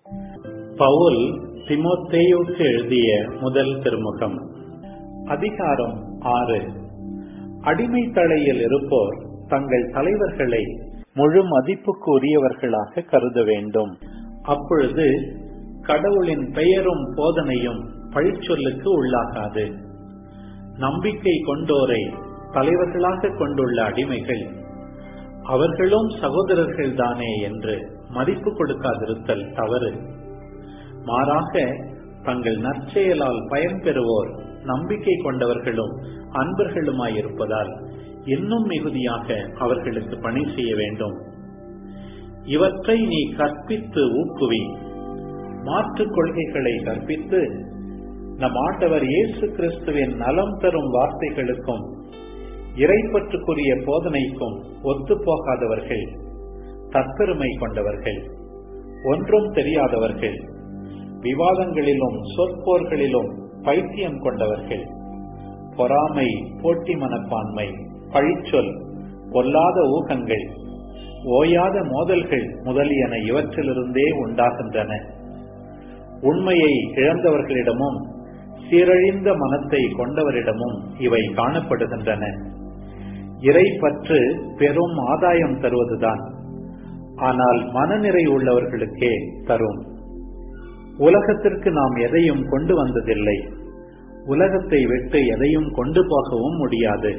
பவுல் திமோத்தேயுக்கு எழுதிய முதல் திருமுகம் அதிகாரம் ஆறு அடிமை தலையில் இருப்போர் தங்கள் தலைவர்களை முழு மதிப்புக்கு உரியவர்களாக கருத வேண்டும் அப்பொழுது கடவுளின் பெயரும் போதனையும் பழிச்சொல்லுக்கு உள்ளாகாது நம்பிக்கை கொண்டோரை தலைவர்களாக கொண்டுள்ள அடிமைகள் அவர்களும் சகோதரர்கள் தானே என்று மதிப்பு கொடுக்காதிருத்தல் தவறு மாறாக தங்கள் நற்செயலால் பயன்பெறுவோர் நம்பிக்கை கொண்டவர்களும் அன்பர்களுமாயிருப்பதால் இன்னும் மிகுதியாக அவர்களுக்கு பணி செய்ய வேண்டும் இவற்றை நீ கற்பித்து ஊக்குவி மாற்றுக் கொள்கைகளை கற்பித்து நம் ஆண்டவர் இயேசு கிறிஸ்துவின் நலம் தரும் வார்த்தைகளுக்கும் இறைப்பற்றுக்குரிய போதனைக்கும் ஒத்துப்போகாதவர்கள் தற்பெருமை கொண்டவர்கள் ஒன்றும் தெரியாதவர்கள் விவாதங்களிலும் சொற்போர்களிலும் பைத்தியம் கொண்டவர்கள் பொறாமை போட்டி மனப்பான்மை பழிச்சொல் பொல்லாத ஊகங்கள் ஓயாத மோதல்கள் முதலியன இவற்றிலிருந்தே உண்டாகின்றன உண்மையை இழந்தவர்களிடமும் சீரழிந்த மனத்தை கொண்டவரிடமும் இவை காணப்படுகின்றன இறை பற்று பெரும் ஆதாயம் தருவதுதான் ஆனால் மனநிறை உள்ளவர்களுக்கே தரும் உலகத்திற்கு நாம் எதையும் கொண்டு வந்ததில்லை உலகத்தை விட்டு எதையும் கொண்டு போகவும் முடியாது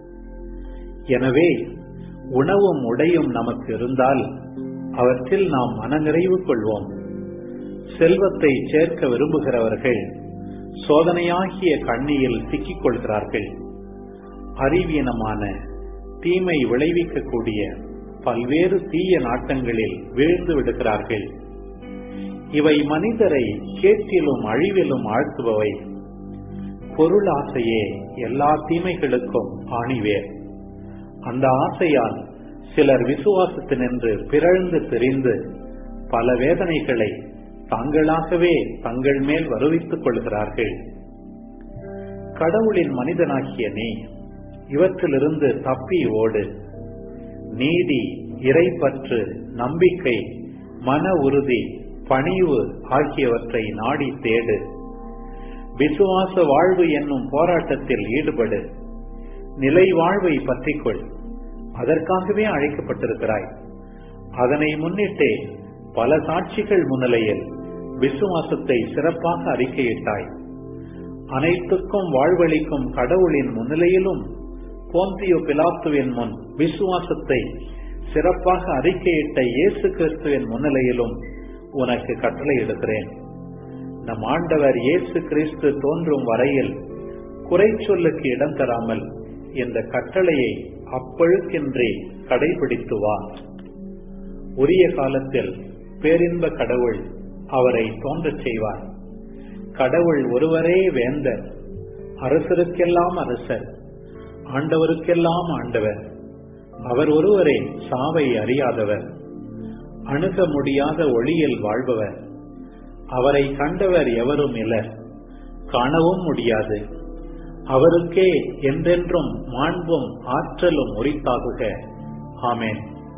எனவே உணவும் உடையும் நமக்கு இருந்தால் அவற்றில் நாம் மனநிறைவு கொள்வோம் செல்வத்தை சேர்க்க விரும்புகிறவர்கள் சோதனையாகிய கண்ணியில் சிக்கிக் கொள்கிறார்கள் அறிவீனமான தீமை விளைவிக்கக்கூடிய பல்வேறு தீய நாட்டங்களில் வீழ்ந்து விடுகிறார்கள் இவை மனிதரை கேட்டிலும் அழிவிலும் ஆழ்த்துபவை பொருள் ஆசையே எல்லா தீமைகளுக்கும் ஆணிவேர் அந்த ஆசையால் சிலர் விசுவாசத்தினின்று பிறழ்ந்து பிரிந்து பல வேதனைகளை தாங்களாகவே தங்கள் மேல் வருவித்துக் கொள்கிறார்கள் கடவுளின் மனிதனாகிய நீ இவற்றிலிருந்து தப்பி ஓடு நீதி இறைப்பற்று நம்பிக்கை மன உறுதி பணிவு ஆகியவற்றை நாடி தேடு விசுவாச வாழ்வு என்னும் போராட்டத்தில் ஈடுபடு நிலை வாழ்வை பற்றிக்கொள் அதற்காகவே அழைக்கப்பட்டிருக்கிறாய் அதனை முன்னிட்டே பல சாட்சிகள் முன்னிலையில் விசுவாசத்தை சிறப்பாக அறிக்கையிட்டாய் அனைத்துக்கும் வாழ்வளிக்கும் கடவுளின் முன்னிலையிலும் போந்தியோ பிலாத்துவின் முன் விசுவாசத்தை சிறப்பாக அறிக்கையிட்ட இயேசு கிறிஸ்துவின் முன்னிலையிலும் உனக்கு கட்டளையிடுகிறேன் நம் ஆண்டவர் இயேசு கிறிஸ்து தோன்றும் வரையில் குறை சொல்லுக்கு இடம் தராமல் இந்த கட்டளையை அப்பழுக்கின்றி கடைபிடித்து வா உரிய காலத்தில் பேரின்ப கடவுள் அவரை தோன்றச் செய்வார் கடவுள் ஒருவரே வேந்தர் அரசருக்கெல்லாம் அரசர் ஆண்டவருக்கெல்லாம் ஆண்டவர் அவர் ஒருவரே சாவை அறியாதவர் அணுக முடியாத ஒளியில் வாழ்பவர் அவரை கண்டவர் எவரும் இலர் காணவும் முடியாது அவருக்கே என்றென்றும் மாண்பும் ஆற்றலும் உரித்தாகுக ஆமேன்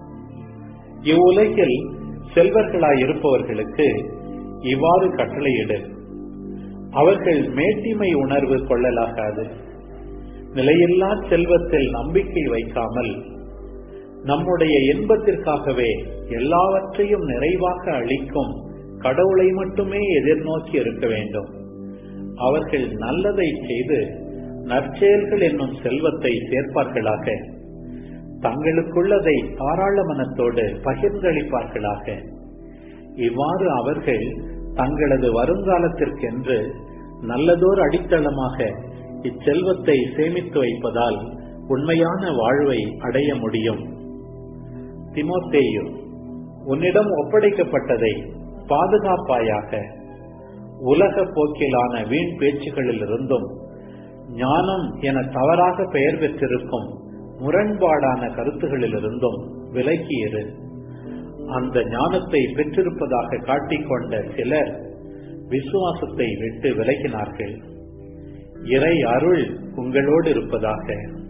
இவ்வுலகில் செல்வர்களாய் இருப்பவர்களுக்கு இவ்வாறு கட்டளையிடு அவர்கள் மேட்டிமை உணர்வு கொள்ளலாகாது நிலையில்லா செல்வத்தில் நம்பிக்கை வைக்காமல் நம்முடைய இன்பத்திற்காகவே எல்லாவற்றையும் நிறைவாக அளிக்கும் கடவுளை மட்டுமே எதிர்நோக்கி இருக்க வேண்டும் அவர்கள் நல்லதை செய்து நற்செயல்கள் என்னும் செல்வத்தை சேர்ப்பார்களாக தங்களுக்குள்ளதை தாராள மனத்தோடு பகிர்ந்தளிப்பார்களாக இவ்வாறு அவர்கள் தங்களது வருங்காலத்திற்கென்று நல்லதோர் அடித்தளமாக இச்செல்வத்தை சேமித்து வைப்பதால் உண்மையான வாழ்வை அடைய முடியும் திமோத்தேயு உன்னிடம் ஒப்படைக்கப்பட்டதை பாதுகாப்பாயாக உலக போக்கிலான வீண் பேச்சுகளில் இருந்தும் ஞானம் என தவறாக பெயர் பெற்றிருக்கும் முரண்பாடான கருத்துகளிலிருந்தும் விலகியிரு அந்த ஞானத்தை பெற்றிருப்பதாக காட்டிக்கொண்ட சிலர் விசுவாசத்தை விட்டு விலகினார்கள் இறை அருள் உங்களோடு இருப்பதாக